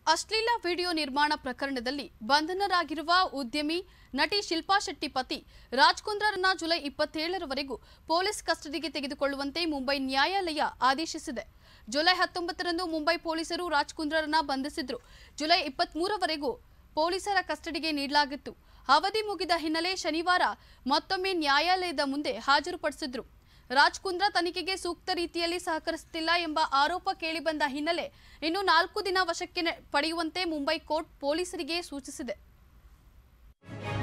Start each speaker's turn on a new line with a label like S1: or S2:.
S1: ಅಶ್ಲೀಲ ವಿಡಿಯೋ ನಿರ್ಮಾಣ ಪ್ರಕರಣದಲ್ಲಿ ಬಂಧನರಾಗಿರುವ ಉದ್ಯಮಿ ನಟಿ ಶಿಲ್ಪಾ ಶೆಟ್ಟಿ ಪತಿ ರಾಜ್ ಕುಂದ್ರರನ್ನ ಜುಲೈ ಇಪ್ಪತ್ತೇಳರವರೆಗೂ ಪೊಲೀಸ್ ಕಸ್ಟಡಿಗೆ ತೆಗೆದುಕೊಳ್ಳುವಂತೆ ಮುಂಬೈ ನ್ಯಾಯಾಲಯ ಆದೇಶಿಸಿದೆ ಜುಲೈ ಹತ್ತೊಂಬತ್ತರಂದು ಮುಂಬೈ ಪೊಲೀಸರು ರಾಜ್ ಕುಂದ್ರರನ್ನ ಬಂಧಿಸಿದ್ರು ಜುಲೈ ಇಪ್ಪತ್ಮೂರವರೆಗೂ ಪೊಲೀಸರ ಕಸ್ಟಡಿಗೆ ನೀಡಲಾಗಿತ್ತು ಅವಧಿ ಮುಗಿದ ಹಿನ್ನೆಲೆ ಶನಿವಾರ ಮತ್ತೊಮ್ಮೆ ನ್ಯಾಯಾಲಯದ ಮುಂದೆ ಹಾಜರುಪಡಿಸಿದ್ರು ರಾಜ್ ಕುಂದ್ರ ತನಿಖೆಗೆ ಸೂಕ್ತ ರೀತಿಯಲ್ಲಿ ಸಹಕರಿಸುತ್ತಿಲ್ಲ ಎಂಬ ಆರೋಪ ಕೇಳಿಬಂದ ಹಿನ್ನೆಲೆ ಇನ್ನು ನಾಲ್ಕು ದಿನ ವಶಕ್ಕೆ ನೆ- ಪಡೆಯುವಂತೆ ಮುಂಬೈ ಕೋರ್ಟ್ ಪೊಲೀಸರಿಗೆ ಸೂಚಿಸಿದೆ